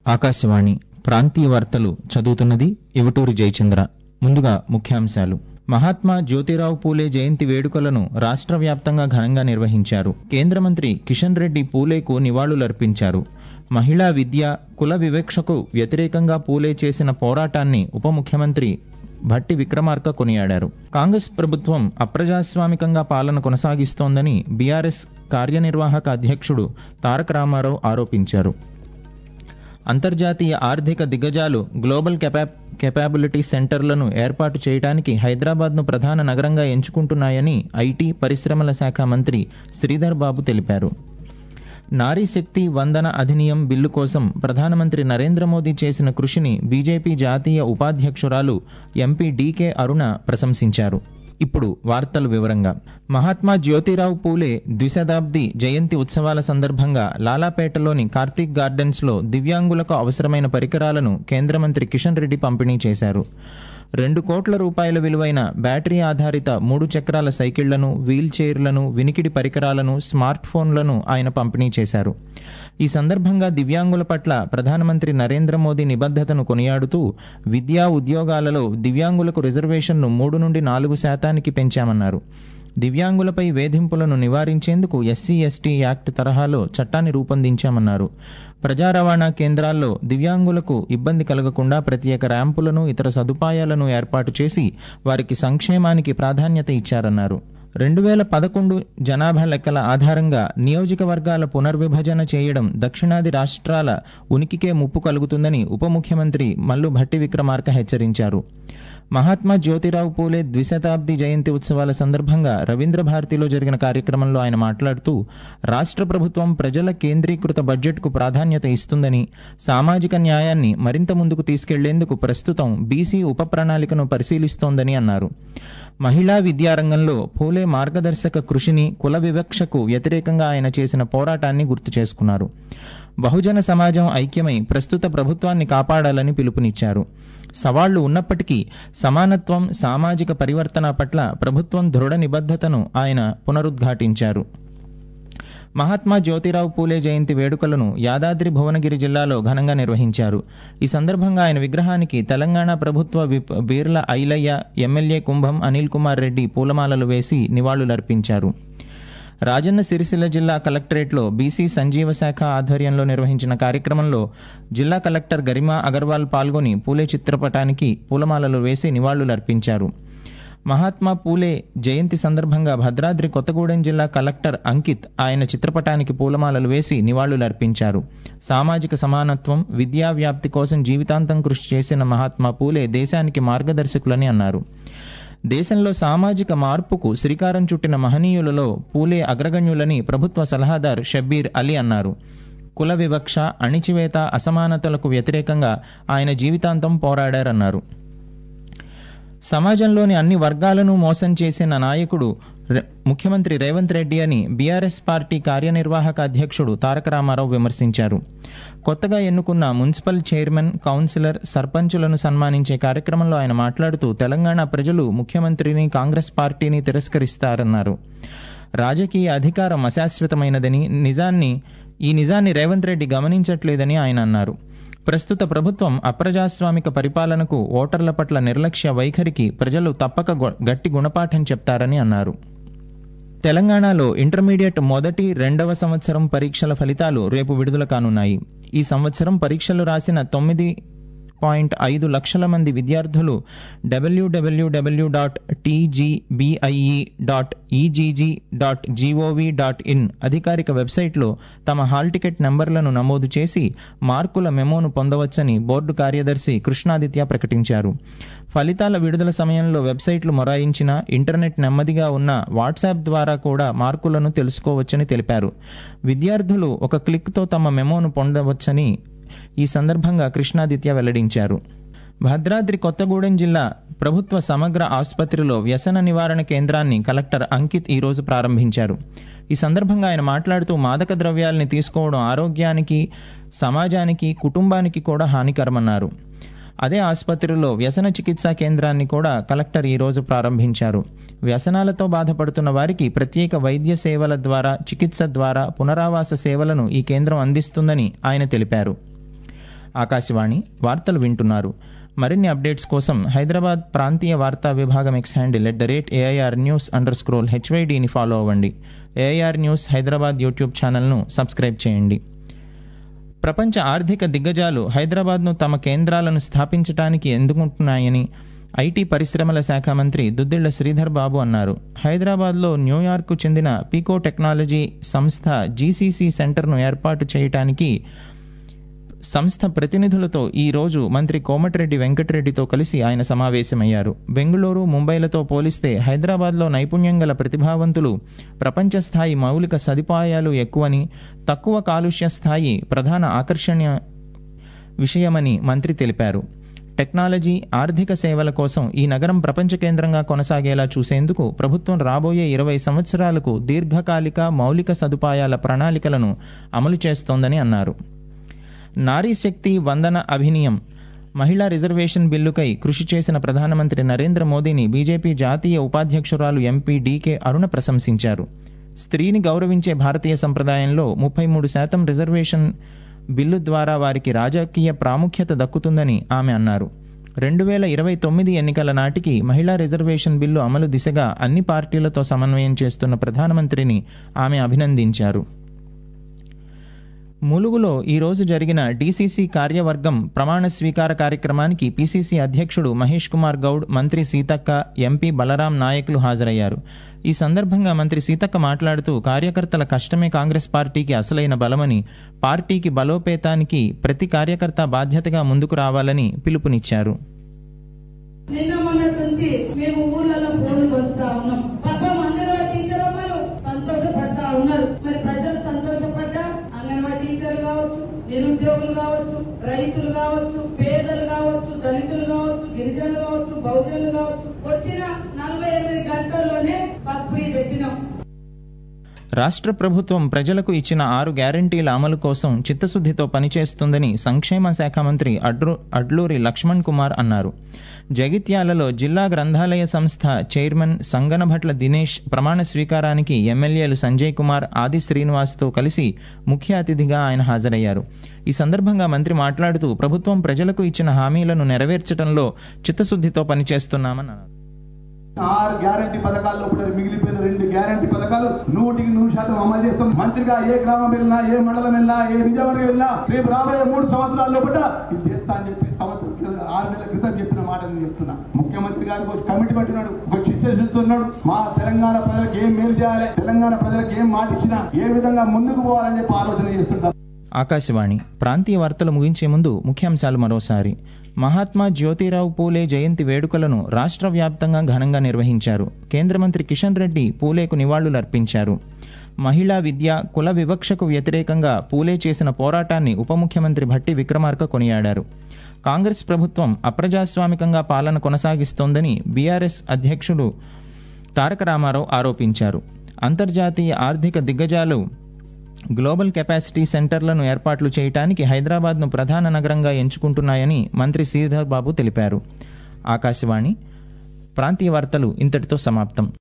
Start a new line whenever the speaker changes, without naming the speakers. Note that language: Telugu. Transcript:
ఆకాశవాణి ప్రాంతీయ వార్తలు చదువుతున్నది ఇవటూరి జయచంద్ర ముందుగా ముఖ్యాంశాలు మహాత్మా జ్యోతిరావు పూలే జయంతి వేడుకలను రాష్ట్ర వ్యాప్తంగా ఘనంగా నిర్వహించారు కేంద్ర మంత్రి కిషన్ రెడ్డి పూలేకు నివాళులర్పించారు మహిళా విద్య కుల వివక్షకు వ్యతిరేకంగా పూలే చేసిన పోరాటాన్ని ఉప ముఖ్యమంత్రి భట్టి విక్రమార్క కొనియాడారు కాంగ్రెస్ ప్రభుత్వం అప్రజాస్వామికంగా పాలన కొనసాగిస్తోందని బీఆర్ఎస్ కార్యనిర్వాహక అధ్యక్షుడు తారక రామారావు ఆరోపించారు అంతర్జాతీయ ఆర్థిక దిగ్గజాలు గ్లోబల్ కెపా కెపాబిలిటీ సెంటర్లను ఏర్పాటు చేయడానికి హైదరాబాద్ను ప్రధాన నగరంగా ఎంచుకుంటున్నాయని ఐటీ పరిశ్రమల శాఖ మంత్రి శ్రీధర్ బాబు తెలిపారు నారీ శక్తి వందన అధినియం బిల్లు కోసం ప్రధానమంత్రి నరేంద్ర మోదీ చేసిన కృషిని బీజేపీ జాతీయ ఉపాధ్యక్షురాలు ఎంపీ డీకే అరుణ ప్రశంసించారు ఇప్పుడు వార్తలు వివరంగా మహాత్మా జ్యోతిరావు పూలే ద్విశతాబ్ది జయంతి ఉత్సవాల సందర్భంగా లాలాపేటలోని కార్తీక్ గార్డెన్స్లో దివ్యాంగులకు అవసరమైన పరికరాలను కేంద్ర మంత్రి కిషన్ రెడ్డి పంపిణీ చేశారు రెండు కోట్ల రూపాయల విలువైన బ్యాటరీ ఆధారిత మూడు చక్రాల సైకిళ్లను వీల్ చైర్లను వినికిడి పరికరాలను స్మార్ట్ ఫోన్లను ఆయన పంపిణీ చేశారు ఈ సందర్భంగా దివ్యాంగుల పట్ల ప్రధానమంత్రి నరేంద్ర మోదీ నిబద్ధతను కొనియాడుతూ విద్యా ఉద్యోగాలలో దివ్యాంగులకు రిజర్వేషన్ను మూడు నుండి నాలుగు శాతానికి పెంచామన్నారు దివ్యాంగులపై వేధింపులను నివారించేందుకు ఎస్సీ ఎస్టీ యాక్ట్ తరహాలో చట్టాన్ని రూపొందించామన్నారు ప్రజా రవాణా కేంద్రాల్లో దివ్యాంగులకు ఇబ్బంది కలగకుండా ప్రత్యేక ర్యాంపులను ఇతర సదుపాయాలను ఏర్పాటు చేసి వారికి సంక్షేమానికి ప్రాధాన్యత ఇచ్చారన్నారు రెండు వేల పదకొండు జనాభా లెక్కల ఆధారంగా నియోజకవర్గాల పునర్విభజన చేయడం దక్షిణాది రాష్ట్రాల ఉనికికే ముప్పు కలుగుతుందని ఉప ముఖ్యమంత్రి మల్లు భట్టి విక్రమార్క హెచ్చరించారు మహాత్మా జ్యోతిరావు పూలే ద్విశతాబ్ది జయంతి ఉత్సవాల సందర్భంగా రవీంద్ర భారతిలో జరిగిన కార్యక్రమంలో ఆయన మాట్లాడుతూ రాష్ట్ర ప్రభుత్వం ప్రజల కేంద్రీకృత బడ్జెట్కు ప్రాధాన్యత ఇస్తుందని సామాజిక న్యాయాన్ని మరింత ముందుకు తీసుకెళ్లేందుకు ప్రస్తుతం బీసీ ఉప ప్రణాళికను పరిశీలిస్తోందని అన్నారు మహిళా విద్యారంగంలో పూలే మార్గదర్శక కృషిని కుల వివక్షకు వ్యతిరేకంగా ఆయన చేసిన పోరాటాన్ని గుర్తు చేసుకున్నారు బహుజన సమాజం ఐక్యమై ప్రస్తుత ప్రభుత్వాన్ని కాపాడాలని పిలుపునిచ్చారు సవాళ్లు ఉన్నప్పటికీ సమానత్వం సామాజిక పరివర్తన పట్ల ప్రభుత్వం దృఢ నిబద్ధతను ఆయన పునరుద్ఘాటించారు మహాత్మా జ్యోతిరావు పూలే జయంతి వేడుకలను యాదాద్రి భువనగిరి జిల్లాలో ఘనంగా నిర్వహించారు ఈ సందర్భంగా ఆయన విగ్రహానికి తెలంగాణ ప్రభుత్వ విప్ బీర్ల ఐలయ్య ఎమ్మెల్యే కుంభం అనిల్ కుమార్ రెడ్డి పూలమాలలు వేసి నివాళులర్పించారు రాజన్న సిరిసిల్ల జిల్లా కలెక్టరేట్లో బీసీ సంజీవ శాఖ ఆధ్వర్యంలో నిర్వహించిన కార్యక్రమంలో జిల్లా కలెక్టర్ గరిమా అగర్వాల్ పాల్గొని పూలే చిత్రపటానికి పూలమాలలు వేసి నివాళులర్పించారు మహాత్మా పూలే జయంతి సందర్భంగా భద్రాద్రి కొత్తగూడెం జిల్లా కలెక్టర్ అంకిత్ ఆయన చిత్రపటానికి పూలమాలలు వేసి నివాళులర్పించారు సామాజిక సమానత్వం విద్యా వ్యాప్తి కోసం జీవితాంతం కృషి చేసిన మహాత్మా పూలే దేశానికి మార్గదర్శకులని అన్నారు దేశంలో సామాజిక మార్పుకు శ్రీకారం చుట్టిన మహనీయులలో పూలే అగ్రగణ్యులని ప్రభుత్వ సలహాదారు షబ్బీర్ అలీ అన్నారు కుల వివక్ష అణిచివేత అసమానతలకు వ్యతిరేకంగా ఆయన జీవితాంతం పోరాడారన్నారు సమాజంలోని అన్ని వర్గాలను మోసం చేసిన నాయకుడు ముఖ్యమంత్రి రేవంత్ రెడ్డి అని బీఆర్ఎస్ పార్టీ కార్యనిర్వాహక అధ్యక్షుడు తారక రామారావు విమర్శించారు కొత్తగా ఎన్నుకున్న మున్సిపల్ చైర్మన్ కౌన్సిలర్ సర్పంచులను సన్మానించే కార్యక్రమంలో ఆయన మాట్లాడుతూ తెలంగాణ ప్రజలు ముఖ్యమంత్రిని కాంగ్రెస్ పార్టీని తిరస్కరిస్తారన్నారు రాజకీయ అధికారం అశాశ్వతమైనదని నిజాన్ని ఈ నిజాన్ని రేవంత్ రెడ్డి గమనించట్లేదని ఆయన అన్నారు ప్రస్తుత ప్రభుత్వం అప్రజాస్వామిక పరిపాలనకు ఓటర్ల పట్ల నిర్లక్ష్య వైఖరికి ప్రజలు తప్పక గట్టి గుణపాఠం చెప్తారని అన్నారు తెలంగాణలో ఇంటర్మీడియట్ మొదటి రెండవ సంవత్సరం పరీక్షల ఫలితాలు రేపు విడుదల కానున్నాయి ఈ సంవత్సరం పరీక్షలు రాసిన తొమ్మిది పాయింట్ ఐదు లక్షల మంది విద్యార్థులు WWW dot TGBIE dot CGG dot GOV dot in అధికారిక వెబ్సైట్లో తమ హాల్ టికెట్ నెంబర్లను నమోదు చేసి మార్కుల మెమోను పొందవచ్చని బోర్డు కార్యదర్శి కృష్ణాదిత్య ప్రకటించారు ఫలితాల విడుదల సమయంలో వెబ్సైట్లు మొరాయించిన ఇంటర్నెట్ నెమ్మదిగా ఉన్న వాట్సాప్ ద్వారా కూడా మార్కులను తెలుసుకోవచ్చని తెలిపారు విద్యార్థులు ఒక క్లిక్తో తమ మెమోను పొందవచ్చని ఈ సందర్భంగా కృష్ణాదిత్య వెల్లడించారు భద్రాద్రి కొత్తగూడెం జిల్లా ప్రభుత్వ సమగ్ర ఆసుపత్రిలో వ్యసన నివారణ కేంద్రాన్ని కలెక్టర్ అంకిత్ ఈరోజు ప్రారంభించారు ఈ సందర్భంగా ఆయన మాట్లాడుతూ మాదక ద్రవ్యాల్ని తీసుకోవడం ఆరోగ్యానికి సమాజానికి కుటుంబానికి కూడా హానికరమన్నారు అదే ఆసుపత్రిలో వ్యసన చికిత్సా కేంద్రాన్ని కూడా కలెక్టర్ ఈరోజు ప్రారంభించారు వ్యసనాలతో బాధపడుతున్న వారికి ప్రత్యేక వైద్య సేవల ద్వారా చికిత్స ద్వారా పునరావాస సేవలను ఈ కేంద్రం అందిస్తుందని ఆయన తెలిపారు ఆకాశవాణి వార్తలు వింటున్నారు మరిన్ని అప్డేట్స్ కోసం హైదరాబాద్ ప్రాంతీయ వార్తా విభాగం X handle at the rate AIR news underscore హెచ్వైడిని ఫాలో అవ్వండి ఏఐఆర్ న్యూస్ హైదరాబాద్ యూట్యూబ్ ఛానల్ను సబ్స్క్రైబ్ చేయండి ప్రపంచ ఆర్థిక దిగ్గజాలు హైదరాబాద్ను తమ కేంద్రాలను స్థాపించడానికి ఎందుకుంటున్నాయని ఐటీ పరిశ్రమల శాఖ మంత్రి దుద్దిళ్ల శ్రీధర్ బాబు అన్నారు హైదరాబాద్లో న్యూయార్క్కు చెందిన పీకో టెక్నాలజీ సంస్థ జీసీసీ సెంటర్ను ఏర్పాటు చేయటానికి సంస్థ ప్రతినిధులతో ఈ రోజు మంత్రి కోమటిరెడ్డి వెంకటరెడ్డితో కలిసి ఆయన సమావేశమయ్యారు బెంగళూరు ముంబైలతో పోలిస్తే హైదరాబాద్లో నైపుణ్యం గల ప్రతిభావంతులు ప్రపంచ స్థాయి మౌలిక సదుపాయాలు ఎక్కువని తక్కువ కాలుష్య స్థాయి ప్రధాన ఆకర్షణీయ విషయమని మంత్రి తెలిపారు టెక్నాలజీ ఆర్థిక సేవల కోసం ఈ నగరం ప్రపంచ కేంద్రంగా కొనసాగేలా చూసేందుకు ప్రభుత్వం రాబోయే ఇరవై సంవత్సరాలకు దీర్ఘకాలిక మౌలిక సదుపాయాల ప్రణాళికలను అమలు చేస్తోందని అన్నారు నారీ శక్తి వందన అభినియం మహిళా రిజర్వేషన్ బిల్లుకై కృషి చేసిన ప్రధానమంత్రి నరేంద్ర మోదీని బీజేపీ జాతీయ ఉపాధ్యక్షురాలు ఎంపీ డీకే అరుణ ప్రశంసించారు స్త్రీని గౌరవించే భారతీయ సంప్రదాయంలో ముప్పై మూడు శాతం రిజర్వేషన్ బిల్లు ద్వారా వారికి రాజకీయ ప్రాముఖ్యత దక్కుతుందని ఆమె అన్నారు రెండు వేల ఇరవై తొమ్మిది ఎన్నికల నాటికి మహిళా రిజర్వేషన్ బిల్లు అమలు దిశగా అన్ని పార్టీలతో సమన్వయం చేస్తున్న ప్రధానమంత్రిని ఆమె అభినందించారు ములుగులో ఈరోజు జరిగిన డీసీసీ కార్యవర్గం ప్రమాణ స్వీకార కార్యక్రమానికి పీసీసీ అధ్యక్షుడు మహేష్ కుమార్ గౌడ్ మంత్రి సీతక్క ఎంపీ బలరాం నాయకులు హాజరయ్యారు ఈ సందర్భంగా మంత్రి సీతక్క మాట్లాడుతూ కార్యకర్తల కష్టమే కాంగ్రెస్ పార్టీకి అసలైన బలమని పార్టీకి బలోపేతానికి ప్రతి కార్యకర్త బాధ్యతగా ముందుకు రావాలని పిలుపునిచ్చారు
నిన్న మొన్నటి నుంచి మేము ఊర్లలో ఫోన్లు పంచుతా ఉన్నాం పాపం అంగన్వాడీ టీచర్ అమ్మలు సంతోషపడతా ఉన్నారు మరి ప్రజలు సంతోషపడ్డా అంగన్వాడీ టీచర్లు కావచ్చు నిరుద్యోగులు కావచ్చు రైతులు కావచ్చు పేదలు కావచ్చు దళితులు కావచ్చు గిరిజనులు కావచ్చు బహుజనులు కావచ్చు వచ్చిన నలభై ఎనిమిది గంటల్లోనే బస్ ఫ్రీ పెట్టినాం
రాష్ట్ర ప్రభుత్వం ప్రజలకు ఇచ్చిన ఆరు గ్యారంటీల అమలు కోసం చిత్తశుద్ధితో పనిచేస్తుందని సంక్షేమ శాఖ మంత్రి అడ్రు అడ్లూరి లక్ష్మణ్ కుమార్ అన్నారు జగిత్యాలలో జిల్లా గ్రంథాలయ సంస్థ చైర్మన్ సంగనభట్ల దినేష్ ప్రమాణ స్వీకారానికి ఎమ్మెల్యేలు సంజయ్ కుమార్ ఆది శ్రీనివాస్తో కలిసి ముఖ్య అతిథిగా ఆయన హాజరయ్యారు ఈ సందర్భంగా మంత్రి మాట్లాడుతూ ప్రభుత్వం ప్రజలకు ఇచ్చిన హామీలను నెరవేర్చడంలో చిత్తశుద్ధితో పనిచేస్తున్నామని అన్నారు
ఆరు గ్యారంటీ పథకాల్లో కూడా మిగిలిపోయిన రెండు గ్యారంటీ పథకాలు నూటికి నూరు శాతం అమలు చేస్తాం మంత్రిగా ఏ గ్రామం వెళ్ళినా ఏ మండలం వెళ్ళినా ఏ నిజామని వెళ్ళినా రేపు రాబోయే మూడు సంవత్సరాల లోపల ఇది చేస్తా అని చెప్పి సంవత్సరం క్రితం- ఆరు నెలల క్రితం చెప్పిన మాట నేను చెప్తున్నా ముఖ్యమంత్రి గారికి ఒక కమిటీ పట్టినాడు ఒక చిత్తశుద్ధి ఉన్నాడు మా తెలంగాణ ప్రజలకు ఏం మేలు చేయాలి తెలంగాణ ప్రజలకు ఏం మాట ఇచ్చినా ఏ విధంగా ముందుకు పోవాలని చెప్పి ఆలోచన చేస్తుంటాం
ఆకాశవాణి ప్రాంతీయ వార్తలు ముగించే ముందు ముఖ్యాంశాలు మరోసారి మహాత్మా జ్యోతిరావు పూలే జయంతి వేడుకలను రాష్ట్ర వ్యాప్తంగా ఘనంగా నిర్వహించారు కేంద్ర మంత్రి కిషన్ రెడ్డి పూలేకు నివాళులర్పించారు మహిళా విద్య కుల వివక్షకు వ్యతిరేకంగా పూలే చేసిన పోరాటాన్ని ఉప ముఖ్యమంత్రి భట్టి విక్రమార్క కొనియాడారు కాంగ్రెస్ ప్రభుత్వం అప్రజాస్వామికంగా పాలన కొనసాగిస్తోందని బీఆర్ఎస్ అధ్యక్షుడు తారక రామారావు ఆరోపించారు అంతర్జాతీయ ఆర్థిక దిగ్గజాలు గ్లోబల్ కెపాసిటీ సెంటర్లను ఏర్పాట్లు చేయడానికి హైదరాబాద్ను ప్రధాన నగరంగా ఎంచుకుంటున్నాయని మంత్రి శ్రీధర్ బాబు తెలిపారు ఆకాశవాణి ప్రాంతీయ వార్తలు ఇంతటితో సమాప్తం